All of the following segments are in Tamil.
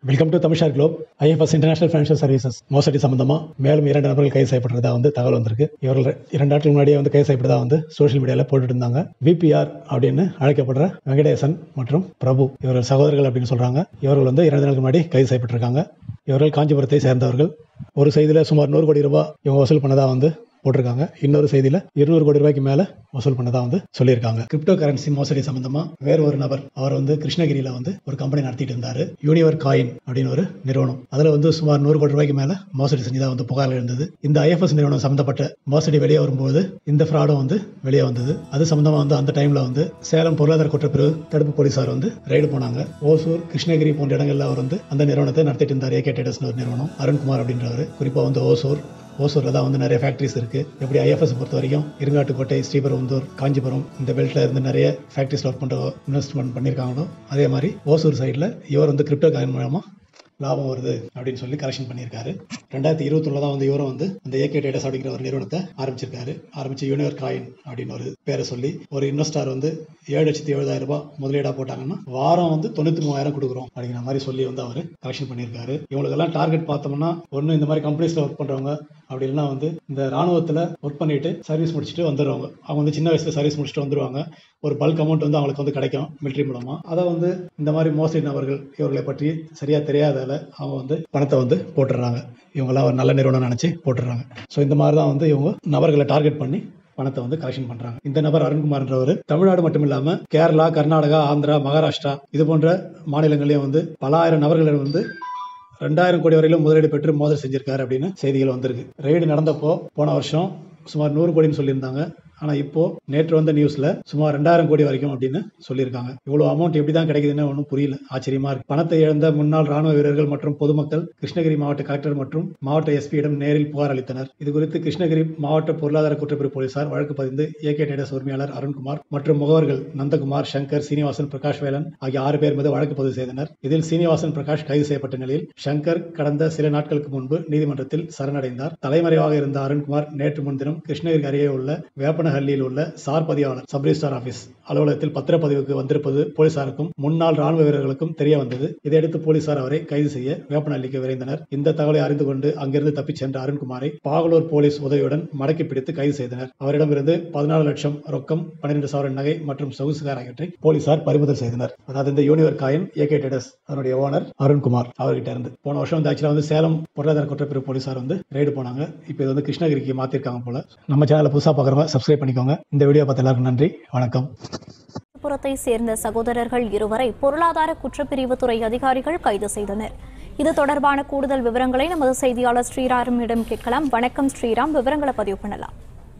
வெல்கம் டு தமிழ்ஷார் globe IFS international financial services மோசடி சம்பந்தமா மேலும் இரண்டு நபர்கள் கைது செய்யப்பட்டதா வந்து தகவல் வந்திருக்கு இவர்கள் இரண்டு நாட்கள் முன்னாடியே வந்து கைது செய்யப்பட்டதா வந்து சோஷியல் மீடியாவில் போட்டுட்டு இருந்தாங்க விபிஆர் அப்படின்னு அழைக்கப்படுற வெங்கடேசன் மற்றும் பிரபு இவர்கள் சகோதரர்கள் அப்படின்னு சொல்றாங்க இவர்கள் வந்து இரண்டு நாளுக்கு முன்னாடி கைது செய்யப்பட்டிருக்காங்க இவர்கள் காஞ்சிபுரத்தை சேர்ந்தவர்கள் ஒரு செய்தியில் சுமார் நூறு கோடி ரூபாய் இவங்க வசூல் பண்ணதா வந்து போட்டிருக்காங்க இன்னொரு செய்தியில் இருநூறு கோடி ரூபாய்க்கு மேல வசூல் பண்ணதா வந்து சொல்லியிருக்காங்க கிரிப்டோ கரன்சி மோசடி சம்பந்தமா வேற ஒரு நபர் அவர் வந்து கிருஷ்ணகிரியில வந்து ஒரு கம்பெனி நடத்திட்டு இருந்தாரு யூனிவர் காயின் அப்படின்னு ஒரு நிறுவனம் அதுல வந்து சுமார் நூறு கோடி ரூபாய்க்கு மேல மோசடி செஞ்சதா வந்து புகார் இருந்தது இந்த ஐஎஃப்எஸ் நிறுவனம் சம்பந்தப்பட்ட மோசடி வெளியே வரும்போது இந்த ஃப்ராடும் வந்து வெளியே வந்தது அது சம்பந்தமா வந்து அந்த டைம்ல வந்து சேலம் பொருளாதார குற்றப்பிரிவு தடுப்பு போலீசார் வந்து ரைடு போனாங்க ஓசூர் கிருஷ்ணகிரி போன்ற இடங்கள்ல அவர் வந்து அந்த நிறுவனத்தை நடத்திட்டு இருந்தார் ஏகே டேட்டஸ்னு ஒரு நிறுவனம் அருண்குமார் அப்படின்றவர் குறிப்பா வந்து ஓசூர் ஓசூரில் தான் வந்து நிறைய ஃபேக்ட்ரிஸ் இருக்குது எப்படி ஐஎஃப்எஸ் பொறுத்த வரைக்கும் இருங்காட்டுக்கோட்டை ஸ்ரீபெரும்புதூர் காஞ்சிபுரம் இந்த பெல்ட்டில் இருந்து நிறைய ஃபேக்ட்ரிஸில் ஒர்க் பண்ணுற இன்வெஸ்ட்மெண்ட் பண்ணியிருக்காங்களோ அதே மாதிரி ஓசூர் சைடில் இவர் வந்து கிரிப்டோ காயின் மூலமாக லாபம் வருது அப்படின்னு சொல்லி கரெக்ஷன் பண்ணியிருக்காரு ரெண்டாயிரத்தி இருபத்தொன்னு தான் வந்து இவரும் வந்து அந்த ஏகே டேட்டஸ் அப்படிங்கிற ஒரு நிறுவனத்தை ஆரம்பிச்சிருக்காரு ஆரம்பிச்சு யூனிவர் காயின் அப்படின்னு ஒரு பேரை சொல்லி ஒரு இன்வெஸ்டார் வந்து ஏழு லட்சத்தி எழுபதாயிரம் ரூபாய் முதலீடா போட்டாங்கன்னா வாரம் வந்து தொண்ணூத்தி மூவாயிரம் கொடுக்குறோம் அப்படிங்கிற மாதிரி சொல்லி வந்து அவர் கரெக்ஷன் பண்ணியிருக்காரு இவங்களுக்கெல்லாம் டார்கெட் பார்த்தோம்னா ஒன்று இந்த மாதிரி கம்பெனிஸ்ல ஒர்க் பண்றவங்க அப்படி இல்லைன்னா வந்து இந்த ராணுவத்தில் ஒர்க் பண்ணிட்டு சர்வீஸ் முடிச்சுட்டு வந்துடுவாங்க அவங்க வந்து சின்ன வயசுல சர்வீஸ் முடிச்சுட்டு வந்துருவாங்க ஒரு பல்க் அமௌண்ட் வந்து அவங்களுக்கு வந்து கிடைக்கும் மிலிட்ரி மூலமா அதை வந்து இந்த மாதிரி மோசடி நபர்கள் இவர்களை பற்றி சரியா தெரியாதால அவங்க வந்து பணத்தை வந்து போட்டுடுறாங்க இவங்கெல்லாம் ஒரு நல்ல நிறுவனம் நினைச்சு போட்டுடுறாங்க ஸோ இந்த மாதிரி தான் வந்து இவங்க நபர்களை டார்கெட் பண்ணி பணத்தை வந்து கலெக்ஷன் பண்றாங்க இந்த நபர் அருண்குமார்ன்றவர் தமிழ்நாடு மட்டும் இல்லாம கேரளா கர்நாடகா ஆந்திரா மகாராஷ்டிரா இது போன்ற மாநிலங்களையும் வந்து பல ஆயிரம் நபர்களை வந்து ரெண்டாயிரம் கோடி வரையிலும் முதலீடு பெற்று மோதல் செஞ்சிருக்காரு அப்படின்னு செய்திகள் வந்திருக்கு ரெய்டு நடந்தப்போ போன வருஷம் சுமார் நூறு கோடின்னு சொல்லியிருந்தாங்க ஆனா இப்போ நேற்று வந்த நியூஸ்ல சுமார் ரெண்டாயிரம் கோடி வரைக்கும் அப்படின்னு சொல்லியிருக்காங்க இவ்வளவு அமௌண்ட் எப்படி தான் கிடைக்குதுன்னு ஒன்றும் புரியல ஆச்சரியமா இருக்கு பணத்தை இழந்த முன்னாள் ராணுவ வீரர்கள் மற்றும் பொதுமக்கள் கிருஷ்ணகிரி மாவட்ட கலெக்டர் மற்றும் மாவட்ட எஸ்பியிடம் நேரில் புகார் அளித்தனர் இது குறித்து கிருஷ்ணகிரி மாவட்ட பொருளாதார குற்றப்பிரிவு போலீசார் வழக்கு பதிந்து ஏகே டேடஸ் உரிமையாளர் அருண்குமார் மற்றும் முகவர்கள் நந்தகுமார் சங்கர் சீனிவாசன் பிரகாஷ் வேலன் ஆகிய ஆறு பேர் மீது வழக்கு பதிவு செய்தனர் இதில் சீனிவாசன் பிரகாஷ் கைது செய்யப்பட்ட நிலையில் சங்கர் கடந்த சில நாட்களுக்கு முன்பு நீதிமன்றத்தில் சரணடைந்தார் தலைமறைவாக இருந்த அருண்குமார் நேற்று முன்தினம் கிருஷ்ணகிரி அருகே உள்ள வேப்பனஹள்ளியில் உள்ள சார் பதிவாளர் சப் ரிஜிஸ்டார் ஆபீஸ் அலுவலகத்தில் பத்திரப்பதிவுக்கு வந்திருப்பது போலீசாருக்கும் முன்னாள் ராணுவ வீரர்களுக்கும் தெரிய வந்தது இதையடுத்து போலீசார் அவரை கைது செய்ய வேப்பனஹள்ளிக்கு விரைந்தனர் இந்த தகவலை அறிந்து கொண்டு அங்கிருந்து தப்பிச் சென்ற அருண்குமாரை பாகலூர் போலீஸ் உதவியுடன் மடக்கி பிடித்து கைது செய்தனர் அவரிடமிருந்து பதினாலு லட்சம் ரொக்கம் பன்னிரண்டு சவரன் நகை மற்றும் சொகுசுகார் ஆகியவற்றை போலீசார் பறிமுதல் செய்தனர் அதாவது இந்த யூனிவர் காயின் ஏகே டேடஸ் அதனுடைய ஓனர் அருண்குமார் அவர்கிட்ட இருந்து போன வருஷம் வந்து ஆக்சுவலா வந்து சேலம் பொருளாதார குற்றப்பிரிவு போலீசார் வந்து ரெய்டு போனாங்க இப்போ இது வந்து கிருஷ்ணகிரிக்கு மாத்திருக்காங்க போல நம்ம சேனலை புதுசாக பார்க்குறவங்க சப்ஸ்கிரைப் பண்ணிக்கோங்க இந்த வீடியோ பார்த்த எல்லாருக்கும் நன்றி வணக்கம் புறத்தை சேர்ந்த சகோதரர்கள் இருவரை பொருளாதார குற்றப்பிரிவு துறை அதிகாரிகள் கைது செய்தனர் இது தொடர்பான கூடுதல் விவரங்களை நமது செய்தியாளர் ஸ்ரீராமிடம் கேட்கலாம் வணக்கம் ஸ்ரீராம் விவரங்களை பதிவு பண்ணலாம்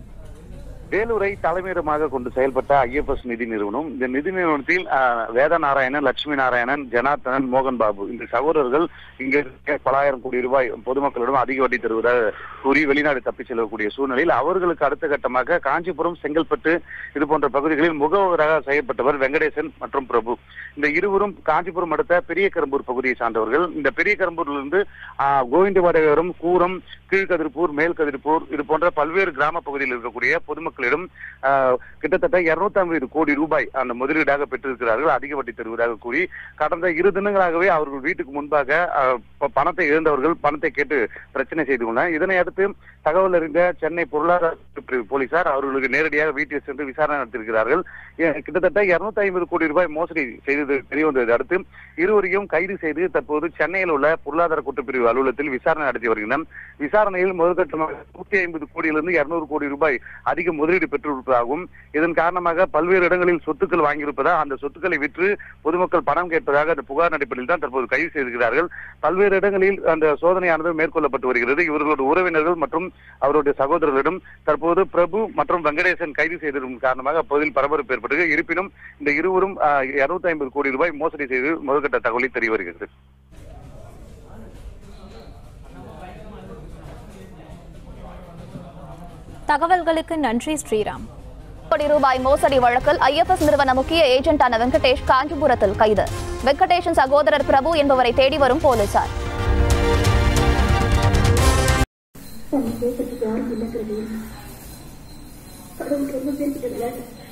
வேலூரை தலைமையிடமாக கொண்டு செயல்பட்ட ஐஎஃப்எஸ் நிதி நிறுவனம் இந்த நிதி நிறுவனத்தில் ஆஹ், வேத நாராயணன் லட்சுமி நாராயணன் ஜனார்த்தனன் மோகன் பாபு இந்த சகோதரர்கள் இங்க இருக்க பலாயிரம் கோடி ரூபாய் பொதுமக்களிடம் அதிக வட்டி தருவதாக கூறி வெளிநாடு தப்பிச் செல்லக்கூடிய சூழ்நிலையில் அவர்களுக்கு அடுத்த கட்டமாக காஞ்சிபுரம் செங்கல்பட்டு இது போன்ற பகுதிகளில் முகவராக செய்யப்பட்டவர் வெங்கடேசன் மற்றும் பிரபு இந்த இருவரும் காஞ்சிபுரம் அடுத்த பெரிய கரும்பூர் பகுதியை சார்ந்தவர்கள் இந்த பெரிய கரும்பூரிலிருந்து ஆஹ், கோவிந்தவாடகரம் கூரம் கீழ்கதிர்பூர் மேல் கதிர்பூர் இது போன்ற பல்வேறு கிராம பகுதியில் இருக்கக்கூடிய பொதுமக்களிடம் ஆஹ், கிட்டத்தட்ட இருநூத்தி ஐம்பது கோடி ரூபாய் அந்த முதலீடாக பெற்றிருக்கிறார்கள் அதிக வட்டி தருவதாக கூறி கடந்த இரு தினங்களாகவே அவர்கள் வீட்டுக்கு முன்பாக ஆஹ், ப- பணத்தை இழந்தவர்கள் பணத்தை கேட்டு பிரச்சனை செய்து கொண்டனர் இதனை அடுத்து தகவல் அறிந்த சென்னை பொருளாதார பிரிவு போலீசார் அவர்களுக்கு நேரடியாக வீட்டில் சென்று விசாரணை நடத்தியிருக்கிறார்கள் ஏ- கிட்டத்தட்ட இருநூத்தி ஐம்பது கோடி ரூபாய் மோசடி செய்தது தெரிய வந்ததை அடுத்து இருவரையும் கைது செய்து தற்போது சென்னையில் உள்ள பொருளாதார குற்றப்பிரிவு அலுவலகத்தில் விசாரணை நடத்தி வருகின்றனர் விசாரணையில் முதற்கட்டமாக நூத்தி ஐம்பது கோடியிலிருந்து இருநூறு கோடி ரூபாய் அதிக முதலீடு பெற்றிருப்பதாகவும் இதன் காரணமாக பல்வேறு இடங்களில் சொத்துக்கள் வாங்கியிருப்பதா அந்த சொத்துக்களை விற்று பொதுமக்கள் பணம் கேட்பதாக அந்த புகார் அடிப்படையில் தான் தற்போது கைது செய்திருக்கிறார்கள் பல்வேறு இடங்களில் அந்த சோதனையானது மேற்கொள்ளப்பட்டு வருகிறது இவர்களுடைய உறவினர்கள் மற்றும் அவருடைய சகோதரர்களிடம் தற்போது பிரபு மற்றும் வெங்கடேசன் கைது செய்ததன் காரணமாக அப்போதில் பரபரப்பு ஏற்பட்டது இருப்பினும் இந்த இருவரும் இருநூத்தி ஐம்பது கோடி ரூபாய் மோசடி செய்து முதற்கட்ட தகவலை தெரிய வருகிறது தகவல்களுக்கு நன்றி ஸ்ரீராம் கோடி ரூபாய் மோசடி வழக்கில் ஐஎஃப்எஸ் நிறுவன முக்கிய ஏஜென்டான வெங்கடேஷ் காஞ்சிபுரத்தில் கைது வெங்கடேஷின் சகோதரர் பிரபு என்பவரை தேடி வரும் போலீசார் நம்ம பேசுறதுக்கு யாரும் இல்லைங்கிறது கடவுள் ரொம்ப பேர்கிட்ட விளையாட்டு